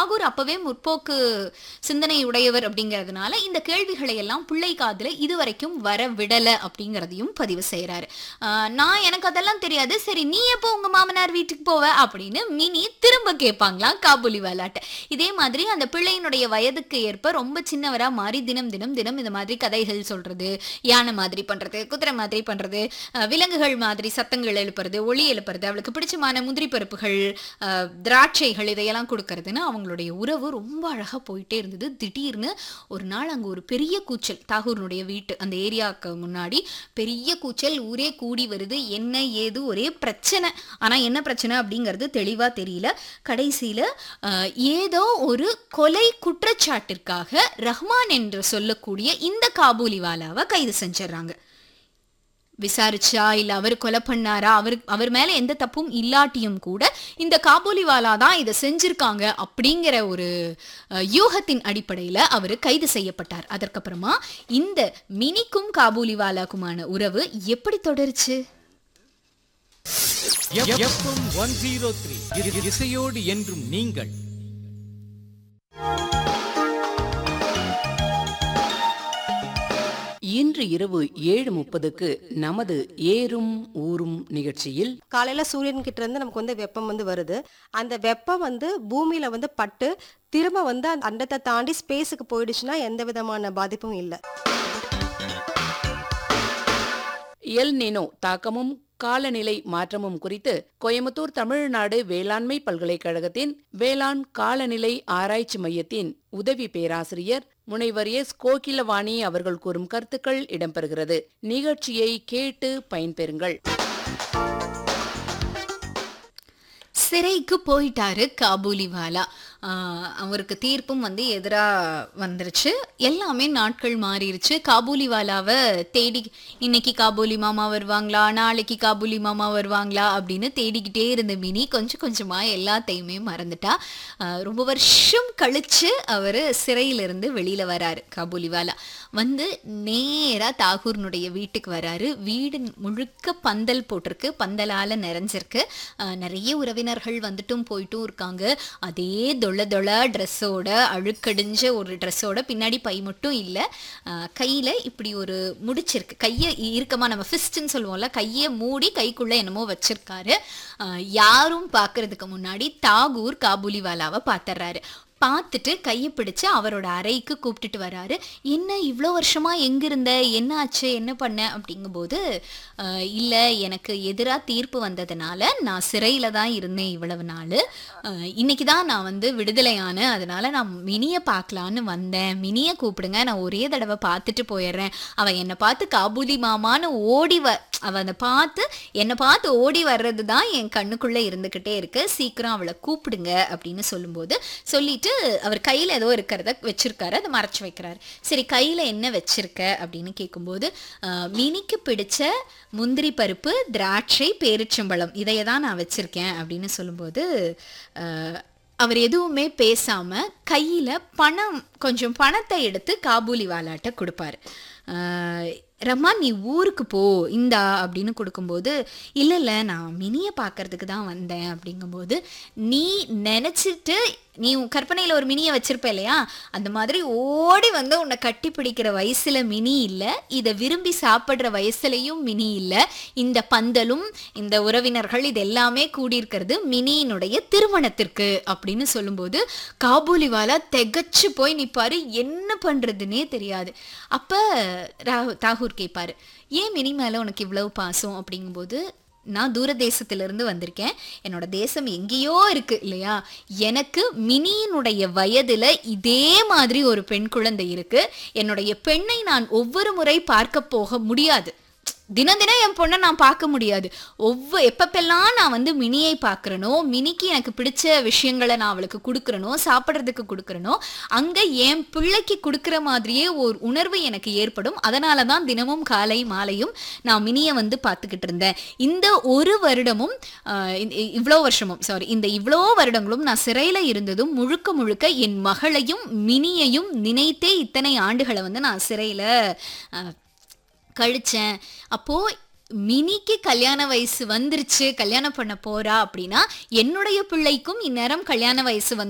தாகூர் அப்பவே முற்போக்கு சிந்தனை உடையவர் அப்படிங்கிறதுனால இந்த கேள்விகளை எல்லாம் பிள்ளை காதுல இதுவரைக்கும் வர விடல அப்படிங்கிறதையும் பதிவு செய்யறாரு ஆஹ் நான் எனக்கு அதெல்லாம் தெரியாது சரி நீ எப்போ உங்க மாமனார் வீட்டுக்கு போவ அப்படின்னு மினி திரும்ப கேட்பாங்களாம் காபூலி வாலாட்ட இதே மாதிரி அந்த பிள்ளையினுடைய வயதுக்கு ஏற்ப ரொம்ப சின்னவரா மாறி தினம் தினம் தினம் இந்த மாதிரி கதைகள் சொல்றது யானை மாதிரி பண்றது குதிரை மாதிரி பண்றது அஹ் விலங்குகள் மாதிரி சத்தங்கள் எழுப்புறது ஒளி எழுப்புறது அவளுக்கு பிடிச்சமான முந்திரி பருப்புகள் அஹ் திராட்சைகள் இதையெல்லாம் கொடுக்கறதுன்னு அவங்களுடைய உறவு ரொம்ப அழகா போயிட்டே இருந்தது திடீர்னு ஒரு நாள் அங்க ஒரு பெரிய கூச்சல் தாகூர்னுடைய வீட்டு அந்த ஏரியாவுக்கு முன்னாடி பெரிய கூச்சல் ஊரே கூடி வருது என்ன ஏது ஒரே பிரச்சனை ஆனா என்ன பிரச்சனை அப்படிங்கிறது தெளிவா தெரியல கடைசியில அஹ், ஏதோ ஒரு கொலை குற்றச்சாட்டிற்காக ரஹ்மான் என்று சொல்லக்கூடிய இந்த காபூலிவாலாவை கைது செஞ்சிடறாங்க விசாரிச்சா இல்ல அவர் கொலை பண்ணாரா அவர் அவர் மேல எந்த தப்பும் இல்லாட்டியும் கூட இந்த காபூலிவாலா தான் இதை செஞ்சிருக்காங்க அப்படிங்கிற ஒரு அஹ், யூகத்தின் அடிப்படையில அவர் கைது செய்யப்பட்டார் அதற்கப்புறமா இந்த மினிக்கும் காபூலிவாலாக்குமான உறவு எப்படி தொடருச்சு எஃப்எம் ஒன் ஜீரோ த்ரீ இசையோடு என்றும் நீங்கள் இன்று இரவு ஏழு முப்பதுக்கு நமது ஏறும் ஊரும் நிகழ்ச்சியில் காலையில சூரியன் கிட்ட இருந்து நமக்கு வந்து வெப்பம் வந்து வருது அந்த வெப்பம் வந்து பூமியில வந்து பட்டு திரும்ப வந்து அந்த அண்டத்தை தாண்டி ஸ்பேஸுக்கு போயிடுச்சுன்னா எந்த விதமான பாதிப்பும் இல்லை எல் நினோ தாக்கமும் காலநிலை மாற்றமும் குறித்து கோயம்புத்தூர் தமிழ்நாடு வேளாண்மை பல்கலைக்கழகத்தின் வேளாண் காலநிலை ஆராய்ச்சி மையத்தின் உதவி பேராசிரியர் முனைவர் எஸ் கோகிலவாணி அவர்கள் கூறும் கருத்துக்கள் இடம்பெறுகிறது நிகழ்ச்சியை கேட்டு பயன்பெறுங்கள் சிறைக்கு போயிட்டாரு காபூலிவாலா ஆஹ் அவருக்கு தீர்ப்பும் வந்து எதிரா வந்துருச்சு எல்லாமே நாட்கள் மாறிடுச்சு காபூலிவாலாவை தேடி இன்னைக்கு காபூலி மாமா வருவாங்களா நாளைக்கு காபூலி மாமா வருவாங்களா அப்படின்னு தேடிக்கிட்டே இருந்த மினி கொஞ்சம் கொஞ்சமா எல்லாத்தையுமே மறந்துட்டா ஆஹ் ரொம்ப வருஷம் கழிச்சு அவர் சிறையிலிருந்து வெளியில வராரு காபூலிவாலா வந்து நேரா தாகூர்னுடைய வீட்டுக்கு வராரு வீடு முழுக்க பந்தல் போட்டிருக்கு பந்தலால நிறைஞ்சிருக்கு ஆஹ் நிறைய உறவினர்கள் வந்துட்டும் போயிட்டும் இருக்காங்க அதே தொள தொள ட்ரெஸ்ஸோட அழுக்கடிஞ்ச ஒரு ட்ரெஸ்ஸோட பின்னாடி பை மட்டும் இல்லை கையில் இப்படி ஒரு முடிச்சிருக்கு கையை இறுக்கமா நம்ம ஃபிஸ்ட்னு சொல்லுவோம்ல கையை மூடி கைக்குள்ள என்னமோ வச்சிருக்காரு ஆஹ் யாரும் பார்க்கறதுக்கு முன்னாடி தாகூர் காபூலிவாலாவை பார்த்துறாரு பார்த்துட்டு கையை பிடிச்சு அவரோட அறைக்கு கூப்பிட்டுட்டு வராரு என்ன இவ்வளோ வருஷமா எங்க இருந்த என்ன ஆச்சு என்ன பண்ண அப்படிங்கும்போது "அஹ், இல்ல எனக்கு எதிராக தீர்ப்பு வந்ததுனால நான் சிறையில தான் இருந்தேன் இவ்வளவு நாள் அஹ், இன்னைக்கு தான் நான் வந்து விடுதலையான அதனால நான் மினியை பார்க்கலான்னு வந்தேன் மினியை கூப்பிடுங்க நான் ஒரே தடவை பார்த்துட்டு போயிடுறேன் அவ என்னை பார்த்து காபூலி மாமான்னு ஓடி வ அவ அதை பார்த்து என்னை பார்த்து ஓடி வர்றது தான் என் கண்ணுக்குள்ள இருந்துக்கிட்டே இருக்கு சீக்கிரம் அவளை கூப்பிடுங்க அப்படின்னு சொல்லும்போது சொல்லிட்டு அவர் கையில ஏதோ இருக்கிறத வச்சிருக்காரு அதை மறைச்சு வைக்கிறாரு சரி கையில என்ன வச்சிருக்க அப்படின்னு கேட்கும்போது "ஆஹ், மினிக்கு பிடிச்ச முந்திரி பருப்பு திராட்சை பேரிச்சம்பழம் இதைய தான் நான் வச்சிருக்கேன் அப்படின்னு சொல்லும்போது ஆஹ், அவர் எதுவுமே பேசாம கையில பணம் கொஞ்சம் பணத்தை எடுத்து காபூலி வாலாட்ட கொடுப்பாரு ஆஹ், ரம்மா நீ ஊருக்கு போ இந்தா அப்படின்னு கொடுக்கும்போது இல்லை இல்லை நான் மினியை பார்க்கறதுக்கு தான் வந்தேன் அப்படிங்கும்போது நீ நினச்சிட்டு நீ உன் கற்பனையில் ஒரு மினியை வச்சிருப்ப இல்லையா அந்த மாதிரி ஓடி வந்து உன்னை கட்டி பிடிக்கிற வயசுல மினி இல்லை இதை விரும்பி சாப்பிட்ற வயசுலையும் மினி இல்லை இந்த பந்தலும் இந்த உறவினர்கள் இது எல்லாமே கூடியிருக்கிறது மினியினுடைய திருமணத்திற்கு அப்படின்னு சொல்லும்போது காபூலிவாலா திகச்சு போய் நிப்பாரு என்ன பண்றதுன்னே தெரியாது அப்ப ரா- தாகூர் கேட்பாரு ஏன் மினி மேல உனக்கு இவ்வளவு பாசம் அப்படிங்கும்போது நான் தூர தேசத்திலிருந்து வந்திருக்கேன் என்னோட தேசம் எங்கேயோ இருக்கு இல்லையா எனக்கு மினியினுடைய வயதுல இதே மாதிரி ஒரு பெண் குழந்தை இருக்கு என்னுடைய பெண்ணை நான் ஒவ்வொரு முறை பார்க்க போக முடியாது தினம் தினம் என் பொண்ணை நான் பார்க்க முடியாது ஒவ்வொரு எப்பப்பெல்லாம் நான் வந்து மினியை பார்க்குறனோ மினிக்கு எனக்கு பிடிச்ச விஷயங்களை நான் அவளுக்கு கொடுக்குறனோ சாப்பிட்றதுக்கு கொடுக்குறனோ அங்கே என் பிள்ளைக்கு கொடுக்குற மாதிரியே ஒரு உணர்வு எனக்கு ஏற்படும் அதனால தான் தினமும் காலை மாலையும் நான் மினியை வந்து பார்த்துக்கிட்டு இருந்தேன் இந்த ஒரு வருடமும் ஆஹ், இந்த- இவ்வளோ வருஷமும் சாரி இந்த இவ்வளோ வருடங்களும் நான் சிறையில் இருந்ததும் முழுக்க முழுக்க என் மகளையும் மினியையும் நினைத்தே இத்தனை ஆண்டுகளை வந்து நான் சிறையில் கழிச்சேன் அப்போ மினிக்கு கல்யாண வயசு வந்துருச்சு கல்யாணம் பண்ண போறா அப்படின்னா என்னுடைய பிள்ளைக்கும் இந்நேரம் கல்யாண வயசு வந்து